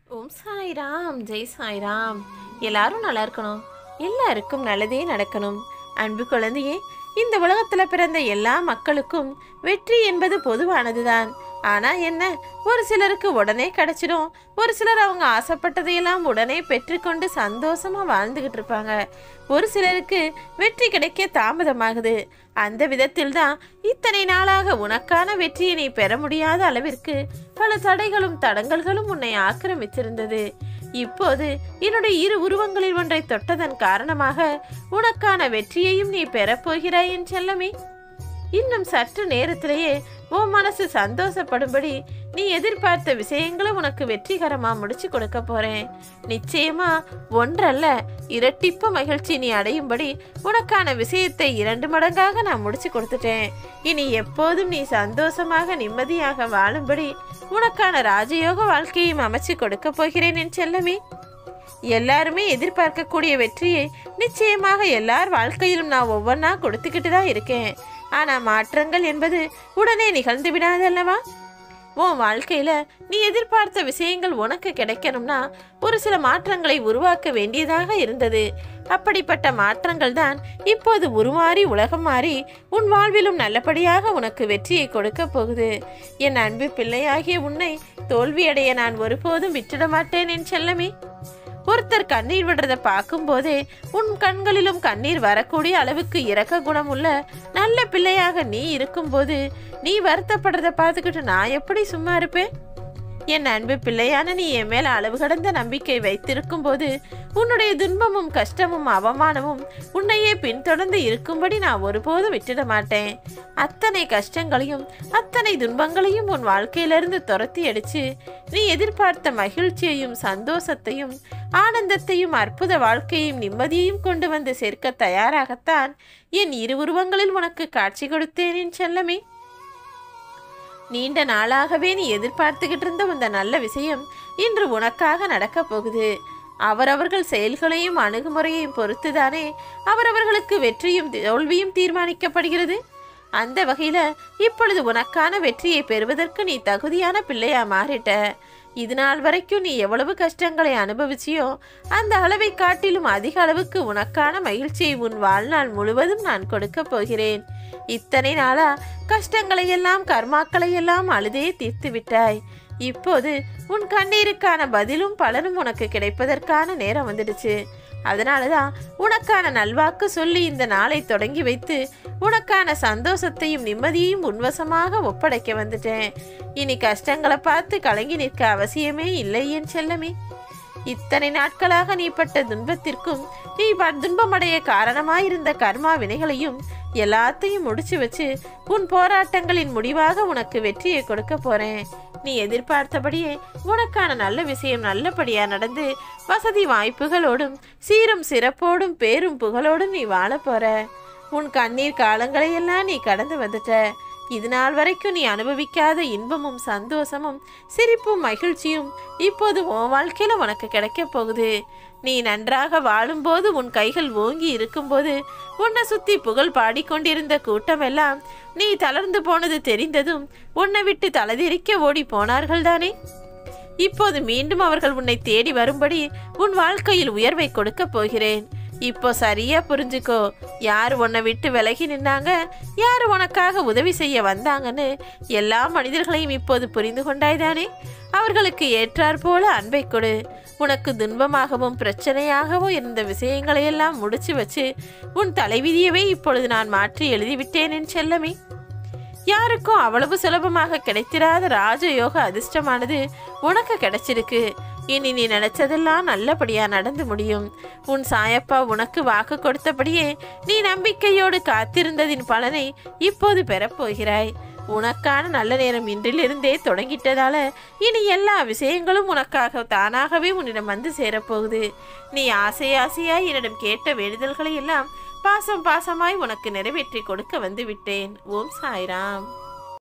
ஓம் சாய்ராம் ஜெய் சாய்ராம் எல்லாரும் நல்லா இருக்கணும் எல்லாருக்கும் நல்லதே நடக்கணும் அன்பு குழந்தையே இந்த உலகத்துல பிறந்த எல்லா மக்களுக்கும் வெற்றி என்பது பொதுவானதுதான் ஆனா என்ன ஒரு சிலருக்கு உடனே கிடைச்சிடும் ஒரு சிலர் அவங்க ஆசைப்பட்டதையெல்லாம் உடனே பெற்றுக்கொண்டு சந்தோஷமா வாழ்ந்துகிட்டு இருப்பாங்க ஒரு சிலருக்கு வெற்றி கிடைக்க தாமதமாகுது அந்த விதத்தில் தான் இத்தனை நாளாக உனக்கான வெற்றியை நீ பெற முடியாத அளவிற்கு பல தடைகளும் தடங்கல்களும் உன்னை ஆக்கிரமித்திருந்தது இப்போது என்னுடைய இரு உருவங்களில் ஒன்றை தொட்டதன் காரணமாக உனக்கான வெற்றியையும் நீ பெறப்போகிறாய் என் செல்லமே இன்னும் சற்று நேரத்திலேயே உன் மனசு சந்தோஷப்படும்படி நீ எதிர்பார்த்த விஷயங்களை உனக்கு வெற்றிகரமா முடிச்சு கொடுக்க போறேன் நிச்சயமா ஒன்றல்ல இரட்டிப்பு மகிழ்ச்சி நீ அடையும்படி உனக்கான விஷயத்தை இரண்டு மடங்காக நான் முடிச்சு கொடுத்துட்டேன் இனி எப்போதும் நீ சந்தோஷமாக நிம்மதியாக வாழும்படி உனக்கான ராஜயோக வாழ்க்கையும் அமைச்சு கொடுக்க போகிறேன் என் செல்லமே எல்லாருமே எதிர்பார்க்கக்கூடிய வெற்றியை நிச்சயமாக எல்லார் வாழ்க்கையிலும் நான் ஒவ்வொன்றா கொடுத்துக்கிட்டு தான் இருக்கேன் ஆனால் மாற்றங்கள் என்பது உடனே நிகழ்ந்து விடாது அல்லவா உன் வாழ்க்கையில நீ எதிர்பார்த்த விஷயங்கள் உனக்கு கிடைக்கணும்னா ஒரு சில மாற்றங்களை உருவாக்க வேண்டியதாக இருந்தது அப்படிப்பட்ட மாற்றங்கள் தான் இப்போது உருமாறி உலகம் மாறி உன் வாழ்விலும் நல்லபடியாக உனக்கு வெற்றியை கொடுக்க போகுது என் அன்பு பிள்ளையாகிய உன்னை தோல்வியடைய நான் ஒருபோதும் விட்டுட மாட்டேன் என் செல்லமே ஒருத்தர் கண்ணீர் விடுறத பார்க்கும்போதே உன் கண்களிலும் கண்ணீர் வரக்கூடிய அளவுக்கு இரக்க குணம் உள்ள நல்ல பிள்ளையாக நீ இருக்கும்போது நீ வருத்தப்படுறத பார்த்துக்கிட்டு நான் எப்படி சும்மா இருப்பேன் என் அன்பு பிள்ளையான நீ என் மேல அளவு கடந்த நம்பிக்கை வைத்திருக்கும் போது உன்னுடைய துன்பமும் கஷ்டமும் அவமானமும் உன்னையே பின்தொடர்ந்து இருக்கும்படி நான் ஒருபோதும் விட்டுட மாட்டேன் அத்தனை கஷ்டங்களையும் அத்தனை துன்பங்களையும் உன் வாழ்க்கையிலிருந்து துரத்தி அடிச்சு நீ எதிர்பார்த்த மகிழ்ச்சியையும் சந்தோஷத்தையும் ஆனந்தத்தையும் அற்புத வாழ்க்கையும் நிம்மதியையும் கொண்டு வந்து சேர்க்க தயாராகத்தான் என் இரு உருவங்களில் உனக்கு காட்சி கொடுத்தேன் என் செல்லமே நீண்ட நாளாகவே நீ எதிர்பார்த்துக்கிட்டு இருந்த இந்த நல்ல விஷயம் இன்று உனக்காக நடக்கப் போகுது அவரவர்கள் செயல்களையும் அணுகுமுறையையும் பொறுத்துதானே அவரவர்களுக்கு வெற்றியும் தோல்வியும் தீர்மானிக்கப்படுகிறது அந்த வகையில இப்பொழுது உனக்கான வெற்றியை பெறுவதற்கு நீ தகுதியான பிள்ளையா மாறிட்ட இது நாள் வரைக்கும் நீ எவ்வளவு கஷ்டங்களை அனுபவிச்சியோ அந்த அளவை காட்டிலும் அதிக அளவுக்கு உனக்கான மகிழ்ச்சியை உன் வாழ்நாள் முழுவதும் நான் கொடுக்க போகிறேன் இத்தனை நாளா கஷ்டங்களை எல்லாம் கர்மாக்களை எல்லாம் அழுதே தீர்த்து விட்டாய் இப்போது உன் கண்ணீருக்கான பதிலும் பலனும் உனக்கு கிடைப்பதற்கான நேரம் வந்துடுச்சு அதனாலதான் உனக்கான நல்வாக்கு சொல்லி இந்த நாளை தொடங்கி வைத்து உனக்கான சந்தோஷத்தையும் நிம்மதியையும் உன்வசமாக ஒப்படைக்க வந்துட்டேன் இனி கஷ்டங்களை பார்த்து கலங்கி நிற்க அவசியமே இல்லை என் செல்லமே இத்தனை நாட்களாக நீ பட்ட துன்பத்திற்கும் நீ ப- துன்பமடைய காரணமாயிருந்த கர்மா வினைகளையும் எல்லாத்தையும் முடிச்சு வச்சு உன் போராட்டங்களின் முடிவாக உனக்கு வெற்றியை கொடுக்க போறேன் நீ எதிர்பார்த்தபடியே உனக்கான நல்ல விஷயம் நல்லபடியா நடந்து வசதி வாய்ப்புகளோடும் சீரும் சிறப்போடும் பேரும் புகழோடும் நீ வாழப் போற உன் கண்ணீர் காலங்களையெல்லாம் நீ கடந்து வந்துட்ட இது நாள் வரைக்கும் நீ அனுபவிக்காத இன்பமும் சந்தோஷமும் சிரிப்பும் மகிழ்ச்சியும் இப்போது உன் வாழ்க்கையில உனக்கு கிடைக்க போகுது நீ நன்றாக வாழும்போது உன் கைகள் ஓங்கி இருக்கும்போது உன்னை சுத்தி புகழ் பாடிக்கொண்டிருந்த கூட்டமெல்லாம் நீ தளர்ந்து போனது தெரிந்ததும் உன்னை விட்டு தலதிரிக்க ஓடி போனார்கள் தானே இப்போது மீண்டும் அவர்கள் உன்னை தேடி வரும்படி உன் வாழ்க்கையில் உயர்வை கொடுக்க போகிறேன் இப்போ சரியா புரிஞ்சுக்கோ யார் உன்னை விட்டு விலகி நின்னாங்க யார் உனக்காக உதவி செய்ய வந்தாங்கன்னு எல்லா மனிதர்களையும் இப்போது புரிந்து கொண்டாய்தானே அவர்களுக்கு ஏற்றாற் போல அன்பை கொடு உனக்கு துன்பமாகவும் பிரச்சனையாகவும் இருந்த விஷயங்களையெல்லாம் முடிச்சு வச்சு உன் தலைவிதியவே இப்பொழுது நான் மாற்றி எழுதிவிட்டேன் என் செல்லமே யாருக்கும் அவ்வளவு சுலபமாக கிடைத்திராத ராஜயோக அதிர்ஷ்டமானது உனக்கு கிடைச்சிருக்கு இனி நீ நினைச்சதெல்லாம் நல்லபடியா நடந்து முடியும் உன் சாயப்பா உனக்கு வாக்கு கொடுத்தபடியே நீ நம்பிக்கையோடு காத்திருந்ததின் பலனை இப்போது பெறப்போகிறாய் உனக்கான நல்ல நேரம் இன்றிலிருந்தே தொடங்கிட்டதால இனி எல்லா விஷயங்களும் உனக்காக தானாகவே உன்னிடம் வந்து சேரப்போகுது நீ ஆசை ஆசையாய் என்னிடம் கேட்ட வேண்டுதல்களை எல்லாம் பாசம் பாசமாய் உனக்கு நிறைவேற்றி கொடுக்க வந்து விட்டேன் ஓம் சாய்ராம்